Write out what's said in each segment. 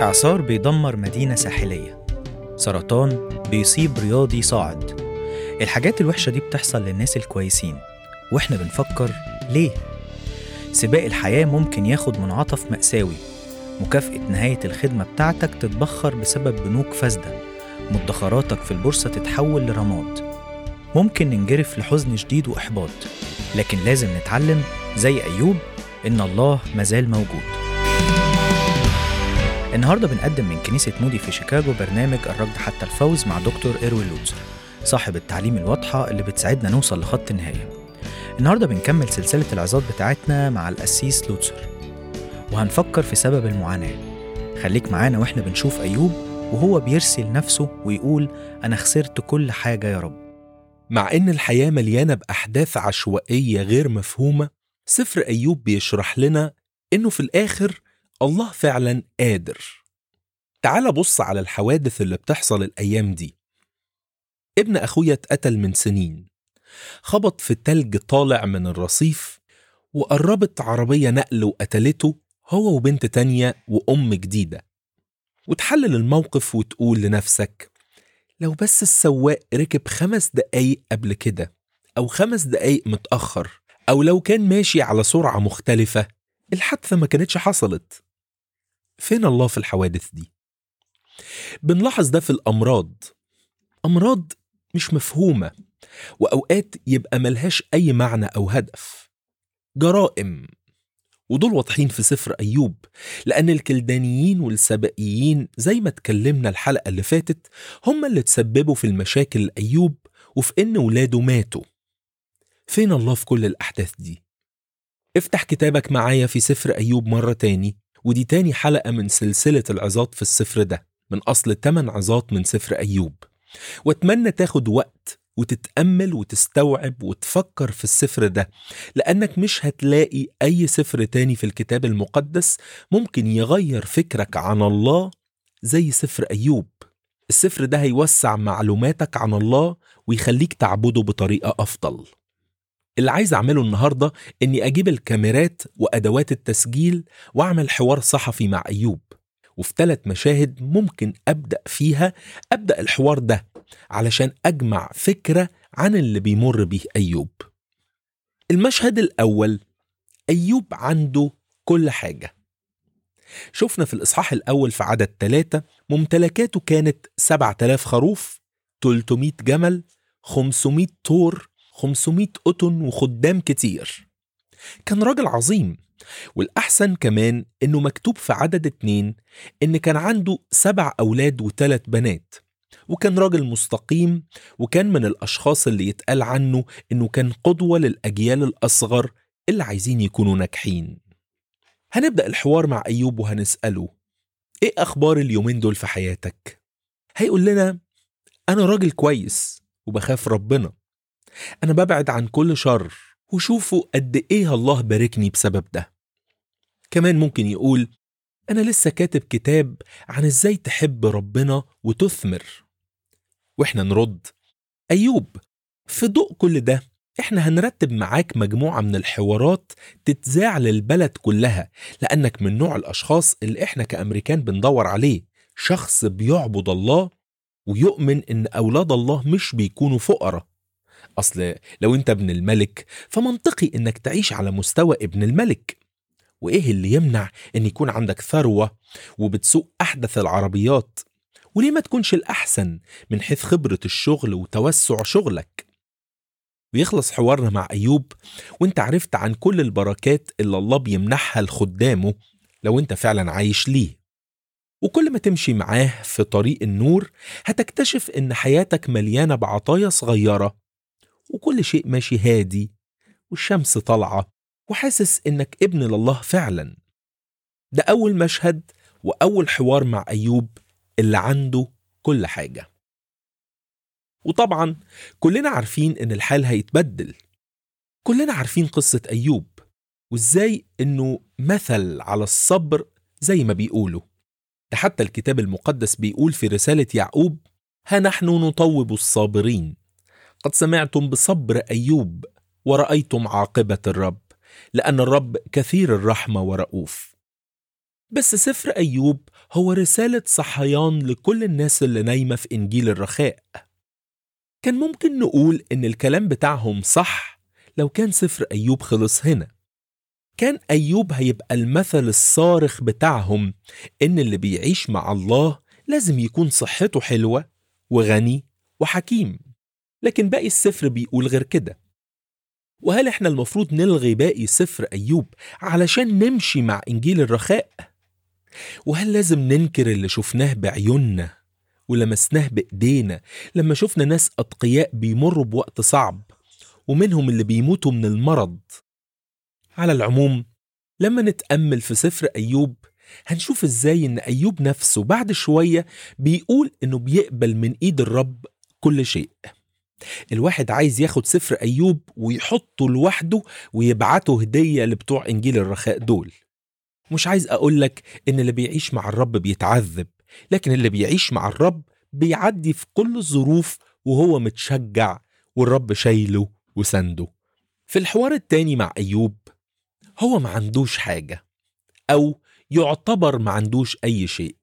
إعصار بيدمر مدينة ساحلية سرطان بيصيب رياضي صاعد الحاجات الوحشة دي بتحصل للناس الكويسين وإحنا بنفكر ليه؟ سباق الحياة ممكن ياخد منعطف مأساوي مكافأة نهاية الخدمة بتاعتك تتبخر بسبب بنوك فاسدة مدخراتك في البورصة تتحول لرماد ممكن ننجرف لحزن شديد وإحباط لكن لازم نتعلم زي أيوب إن الله مازال موجود النهارده بنقدم من كنيسة مودي في شيكاغو برنامج الركض حتى الفوز مع دكتور إيروين لوتسر صاحب التعليم الواضحة اللي بتساعدنا نوصل لخط النهاية النهارده بنكمل سلسلة العظات بتاعتنا مع القسيس لوتسر وهنفكر في سبب المعاناة خليك معانا واحنا بنشوف أيوب وهو بيرسل نفسه ويقول أنا خسرت كل حاجة يا رب مع إن الحياة مليانة بأحداث عشوائية غير مفهومة سفر أيوب بيشرح لنا إنه في الآخر الله فعلا قادر تعال بص على الحوادث اللي بتحصل الأيام دي ابن أخويا اتقتل من سنين خبط في التلج طالع من الرصيف وقربت عربية نقل وقتلته هو وبنت تانية وأم جديدة وتحلل الموقف وتقول لنفسك لو بس السواق ركب خمس دقايق قبل كده أو خمس دقايق متأخر أو لو كان ماشي على سرعة مختلفة الحادثة ما كانتش حصلت فين الله في الحوادث دي؟ بنلاحظ ده في الأمراض أمراض مش مفهومة وأوقات يبقى ملهاش أي معنى أو هدف جرائم ودول واضحين في سفر أيوب لأن الكلدانيين والسبائيين زي ما اتكلمنا الحلقة اللي فاتت هم اللي تسببوا في المشاكل لأيوب وفي إن ولاده ماتوا فين الله في كل الأحداث دي؟ افتح كتابك معايا في سفر أيوب مرة تاني ودي تاني حلقة من سلسلة العظات في السفر ده من أصل 8 عظات من سفر أيوب واتمنى تاخد وقت وتتأمل وتستوعب وتفكر في السفر ده لأنك مش هتلاقي أي سفر تاني في الكتاب المقدس ممكن يغير فكرك عن الله زي سفر أيوب السفر ده هيوسع معلوماتك عن الله ويخليك تعبده بطريقة أفضل اللي عايز أعمله النهاردة إني أجيب الكاميرات وأدوات التسجيل وأعمل حوار صحفي مع أيوب وفي ثلاث مشاهد ممكن أبدأ فيها أبدأ الحوار ده علشان أجمع فكرة عن اللي بيمر بيه أيوب المشهد الأول أيوب عنده كل حاجة شفنا في الإصحاح الأول في عدد ثلاثة ممتلكاته كانت 7000 خروف 300 جمل 500 طور 500 قطن وخدام كتير كان راجل عظيم والأحسن كمان إنه مكتوب في عدد اتنين إن كان عنده سبع أولاد وثلاث بنات وكان راجل مستقيم وكان من الأشخاص اللي يتقال عنه إنه كان قدوة للأجيال الأصغر اللي عايزين يكونوا ناجحين هنبدأ الحوار مع أيوب وهنسأله إيه أخبار اليومين دول في حياتك؟ هيقول لنا أنا راجل كويس وبخاف ربنا أنا ببعد عن كل شر وشوفوا قد إيه الله باركني بسبب ده كمان ممكن يقول أنا لسه كاتب كتاب عن إزاي تحب ربنا وتثمر وإحنا نرد أيوب في ضوء كل ده إحنا هنرتب معاك مجموعة من الحوارات تتذاع للبلد كلها لأنك من نوع الأشخاص اللي إحنا كأمريكان بندور عليه شخص بيعبد الله ويؤمن إن أولاد الله مش بيكونوا فقراء أصل لو أنت ابن الملك فمنطقي إنك تعيش على مستوى ابن الملك وإيه اللي يمنع إن يكون عندك ثروة وبتسوق أحدث العربيات وليه ما تكونش الأحسن من حيث خبرة الشغل وتوسع شغلك ويخلص حوارنا مع أيوب وانت عرفت عن كل البركات اللي الله بيمنحها لخدامه لو انت فعلا عايش ليه وكل ما تمشي معاه في طريق النور هتكتشف ان حياتك مليانة بعطايا صغيرة وكل شيء ماشي هادي والشمس طالعة وحاسس إنك ابن لله فعلا ده أول مشهد وأول حوار مع أيوب اللي عنده كل حاجة وطبعا كلنا عارفين إن الحال هيتبدل كلنا عارفين قصة أيوب وإزاي إنه مثل على الصبر زي ما بيقولوا ده حتى الكتاب المقدس بيقول في رسالة يعقوب ها نحن نطوب الصابرين قد سمعتم بصبر أيوب ورأيتم عاقبة الرب لأن الرب كثير الرحمة ورؤوف بس سفر أيوب هو رسالة صحيان لكل الناس اللي نايمة في إنجيل الرخاء كان ممكن نقول إن الكلام بتاعهم صح لو كان سفر أيوب خلص هنا كان أيوب هيبقى المثل الصارخ بتاعهم إن اللي بيعيش مع الله لازم يكون صحته حلوة وغني وحكيم لكن باقي السفر بيقول غير كده وهل احنا المفروض نلغي باقي سفر أيوب علشان نمشي مع إنجيل الرخاء؟ وهل لازم ننكر اللي شفناه بعيوننا ولمسناه بإيدينا لما شفنا ناس أتقياء بيمروا بوقت صعب ومنهم اللي بيموتوا من المرض على العموم لما نتأمل في سفر أيوب هنشوف ازاي ان أيوب نفسه بعد شوية بيقول انه بيقبل من ايد الرب كل شيء الواحد عايز ياخد سفر أيوب ويحطه لوحده ويبعته هدية لبتوع إنجيل الرخاء دول مش عايز أقولك إن اللي بيعيش مع الرب بيتعذب لكن اللي بيعيش مع الرب بيعدي في كل الظروف وهو متشجع والرب شايله وسنده في الحوار التاني مع أيوب هو ما عندوش حاجة أو يعتبر ما عندوش أي شيء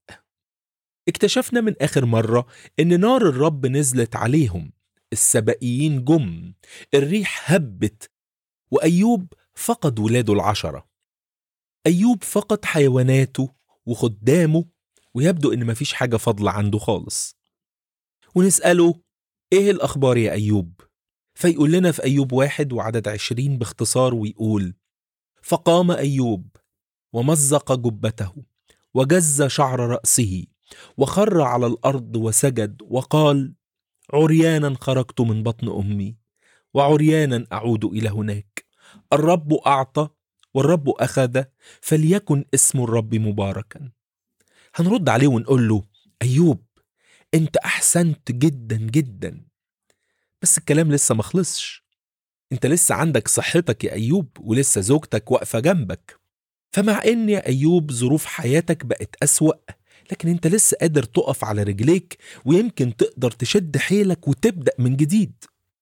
اكتشفنا من آخر مرة إن نار الرب نزلت عليهم السبائيين جم الريح هبت وأيوب فقد ولاده العشرة أيوب فقد حيواناته وخدامه ويبدو إن مفيش حاجة فاضلة عنده خالص ونسأله إيه الأخبار يا أيوب؟ فيقول لنا في أيوب واحد وعدد عشرين باختصار ويقول فقام أيوب ومزق جبته وجز شعر رأسه وخر على الأرض وسجد وقال عريانا خرجت من بطن أمي وعريانا أعود إلى هناك الرب أعطى والرب أخذ فليكن اسم الرب مباركا هنرد عليه ونقول له أيوب أنت أحسنت جدا جدا بس الكلام لسه مخلصش أنت لسه عندك صحتك يا أيوب ولسه زوجتك واقفة جنبك فمع إن يا أيوب ظروف حياتك بقت أسوأ لكن أنت لسه قادر تقف على رجليك ويمكن تقدر تشد حيلك وتبدأ من جديد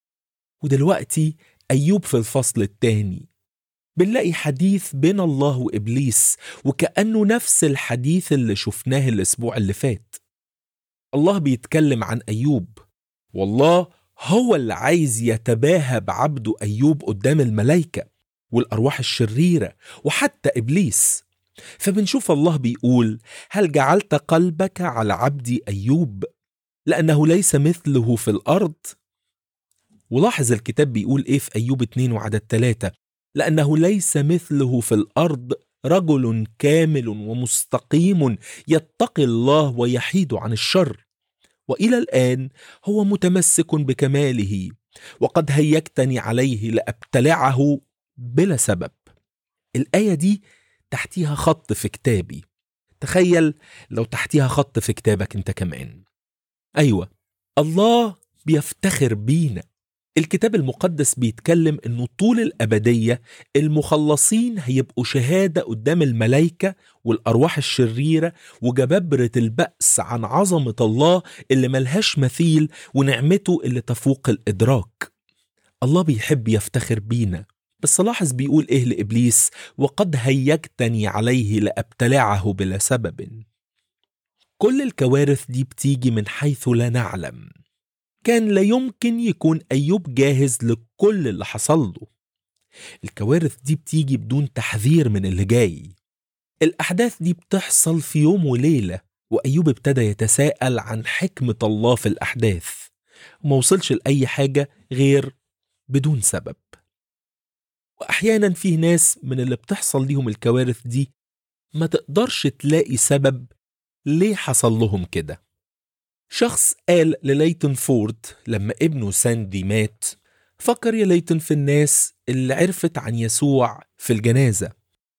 ودلوقتي أيوب في الفصل الثاني بنلاقي حديث بين الله وإبليس وكأنه نفس الحديث اللي شفناه الأسبوع اللي فات الله بيتكلم عن أيوب والله هو اللي عايز يتباهى بعبده أيوب قدام الملائكة والأرواح الشريرة وحتى إبليس فبنشوف الله بيقول هل جعلت قلبك على عبدي أيوب لأنه ليس مثله في الأرض ولاحظ الكتاب بيقول إيه في أيوب 2 وعدد 3 لأنه ليس مثله في الأرض رجل كامل ومستقيم يتقي الله ويحيد عن الشر والى الان هو متمسك بكماله وقد هيجتني عليه لابتلعه بلا سبب الايه دي تحتيها خط في كتابي تخيل لو تحتيها خط في كتابك انت كمان ايوه الله بيفتخر بينا الكتاب المقدس بيتكلم انه طول الابديه المخلصين هيبقوا شهاده قدام الملائكه والارواح الشريره وجبابره البأس عن عظمه الله اللي ملهاش مثيل ونعمته اللي تفوق الادراك. الله بيحب يفتخر بينا بس لاحظ بيقول ايه لابليس وقد هيجتني عليه لابتلعه بلا سبب. كل الكوارث دي بتيجي من حيث لا نعلم. كان لا يمكن يكون أيوب جاهز لكل اللي حصل له الكوارث دي بتيجي بدون تحذير من اللي جاي الأحداث دي بتحصل في يوم وليلة وأيوب ابتدى يتساءل عن حكمة الله في الأحداث وما وصلش لأي حاجة غير بدون سبب وأحيانا في ناس من اللي بتحصل ليهم الكوارث دي ما تقدرش تلاقي سبب ليه حصل لهم كده شخص قال لليتن فورد لما ابنه ساندي مات فكر يا ليتن في الناس اللي عرفت عن يسوع في الجنازة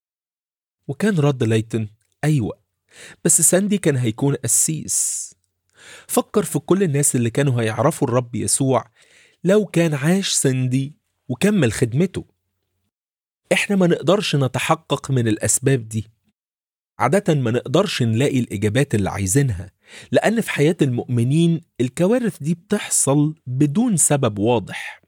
وكان رد ليتن أيوة بس ساندي كان هيكون قسيس فكر في كل الناس اللي كانوا هيعرفوا الرب يسوع لو كان عاش ساندي وكمل خدمته احنا ما نقدرش نتحقق من الأسباب دي عادة ما نقدرش نلاقي الإجابات اللي عايزينها لأن في حياة المؤمنين الكوارث دي بتحصل بدون سبب واضح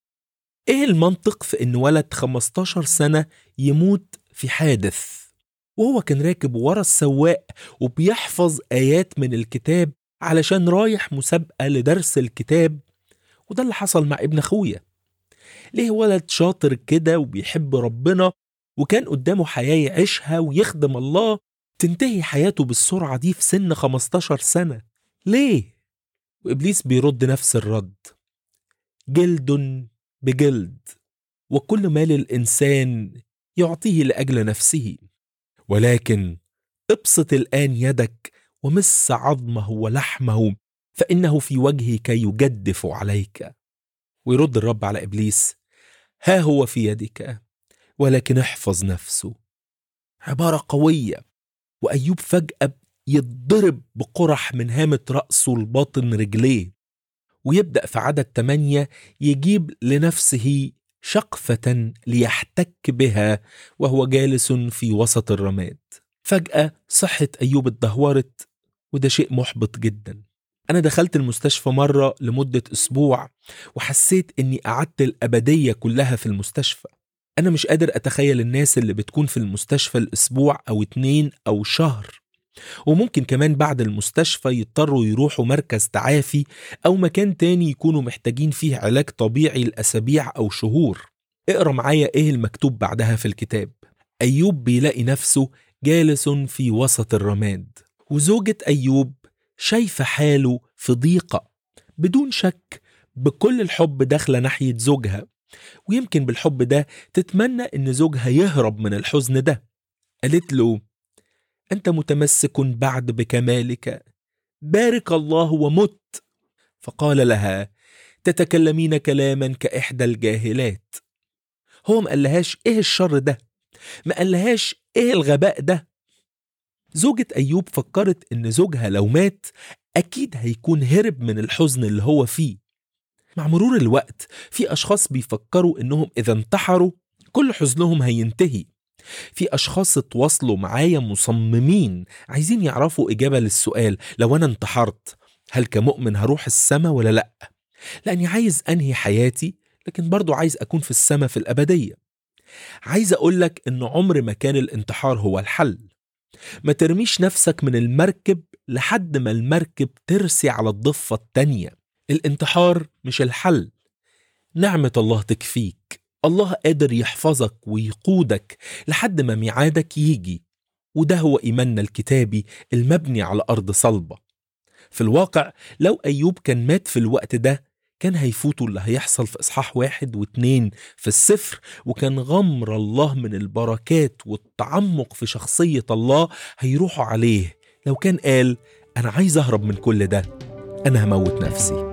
إيه المنطق في إن ولد 15 سنة يموت في حادث وهو كان راكب ورا السواق وبيحفظ آيات من الكتاب علشان رايح مسابقة لدرس الكتاب وده اللي حصل مع ابن أخويا ليه ولد شاطر كده وبيحب ربنا وكان قدامه حياة يعيشها ويخدم الله تنتهي حياته بالسرعة دي في سن 15 سنة ليه؟ وإبليس بيرد نفس الرد جلد بجلد وكل ما للإنسان يعطيه لأجل نفسه ولكن ابسط الآن يدك ومس عظمه ولحمه فإنه في وجهك يجدف عليك ويرد الرب على إبليس ها هو في يدك ولكن احفظ نفسه عبارة قوية وأيوب فجأة يتضرب بقرح من هامة رأسه لباطن رجليه ويبدأ في عدد تمانية يجيب لنفسه شقفة ليحتك بها وهو جالس في وسط الرماد فجأة صحة أيوب اتدهورت وده شيء محبط جدا أنا دخلت المستشفى مرة لمدة أسبوع وحسيت إني قعدت الأبدية كلها في المستشفى أنا مش قادر أتخيل الناس اللي بتكون في المستشفى الأسبوع أو اتنين أو شهر وممكن كمان بعد المستشفى يضطروا يروحوا مركز تعافي أو مكان تاني يكونوا محتاجين فيه علاج طبيعي لأسابيع أو شهور اقرأ معايا إيه المكتوب بعدها في الكتاب أيوب بيلاقي نفسه جالس في وسط الرماد وزوجة أيوب شايفة حاله في ضيقة بدون شك بكل الحب داخلة ناحية زوجها ويمكن بالحب ده تتمنى إن زوجها يهرب من الحزن ده قالت له أنت متمسك بعد بكمالك بارك الله ومت فقال لها تتكلمين كلاما كإحدى الجاهلات هو ما قالهاش إيه الشر ده ما قالهاش إيه الغباء ده زوجة أيوب فكرت إن زوجها لو مات أكيد هيكون هرب من الحزن اللي هو فيه مع مرور الوقت في أشخاص بيفكروا إنهم إذا انتحروا كل حزنهم هينتهي في أشخاص اتواصلوا معايا مصممين عايزين يعرفوا إجابة للسؤال لو أنا انتحرت هل كمؤمن هروح السما ولا لأ؟ لأني عايز أنهي حياتي لكن برضو عايز أكون في السما في الأبدية عايز أقولك إن عمر ما كان الانتحار هو الحل ما ترميش نفسك من المركب لحد ما المركب ترسي على الضفة التانية الانتحار مش الحل نعمة الله تكفيك الله قادر يحفظك ويقودك لحد ما ميعادك يجي وده هو إيماننا الكتابي المبني على أرض صلبة في الواقع لو أيوب كان مات في الوقت ده كان هيفوتوا اللي هيحصل في إصحاح واحد واتنين في السفر وكان غمر الله من البركات والتعمق في شخصية الله هيروحوا عليه لو كان قال أنا عايز أهرب من كل ده أنا هموت نفسي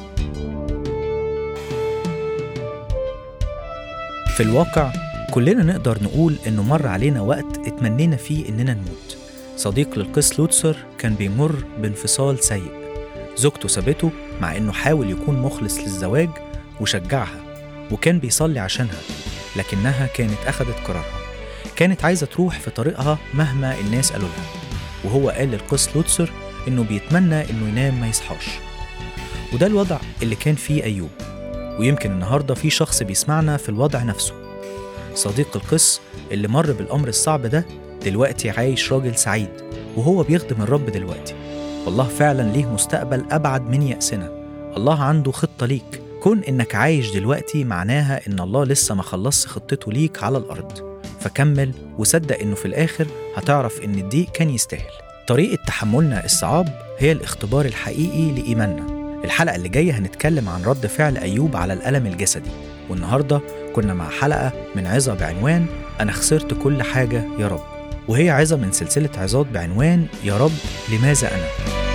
في الواقع كلنا نقدر نقول إنه مر علينا وقت اتمنينا فيه إننا نموت صديق للقس لوتسر كان بيمر بانفصال سيء زوجته سابته مع إنه حاول يكون مخلص للزواج وشجعها وكان بيصلي عشانها لكنها كانت أخدت قرارها كانت عايزة تروح في طريقها مهما الناس قالوا لها وهو قال للقس لوتسر إنه بيتمنى إنه ينام ما يصحاش وده الوضع اللي كان فيه أيوب ويمكن النهارده في شخص بيسمعنا في الوضع نفسه صديق القس اللي مر بالأمر الصعب ده دلوقتي عايش راجل سعيد وهو بيخدم الرب دلوقتي والله فعلا ليه مستقبل أبعد من يأسنا الله عنده خطة ليك كون إنك عايش دلوقتي معناها إن الله لسه ما خلصش خطته ليك على الأرض فكمل وصدق إنه في الآخر هتعرف إن الضيق كان يستاهل طريقة تحملنا الصعاب هي الاختبار الحقيقي لإيماننا الحلقة اللي جاية هنتكلم عن رد فعل أيوب على الألم الجسدي والنهاردة كنا مع حلقة من عظة بعنوان أنا خسرت كل حاجة يا رب وهي عظة من سلسلة عظات بعنوان يا رب لماذا أنا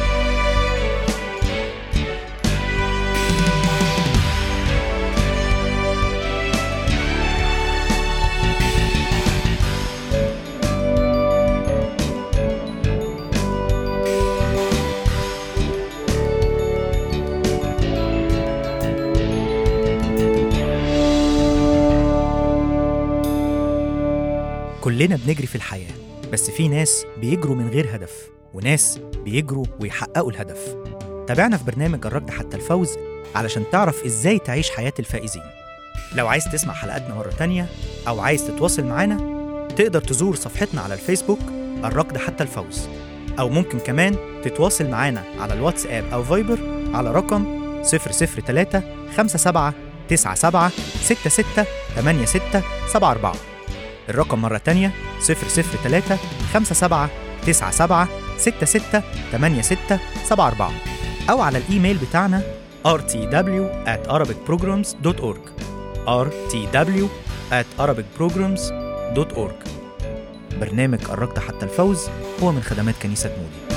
كلنا بنجري في الحياة بس في ناس بيجروا من غير هدف وناس بيجروا ويحققوا الهدف تابعنا في برنامج الركض حتى الفوز علشان تعرف ازاي تعيش حياة الفائزين لو عايز تسمع حلقاتنا مرة تانية أو عايز تتواصل معانا تقدر تزور صفحتنا على الفيسبوك الركض حتى الفوز أو ممكن كمان تتواصل معانا على الواتساب أو فايبر على رقم 003 57 97 66 86 74 الرقم مرة تانية 003 57 97 66 86 74 أو على الإيميل بتاعنا rtw at arabicprograms.org rtw at arabicprograms.org برنامج قربت حتى الفوز هو من خدمات كنيسة مودي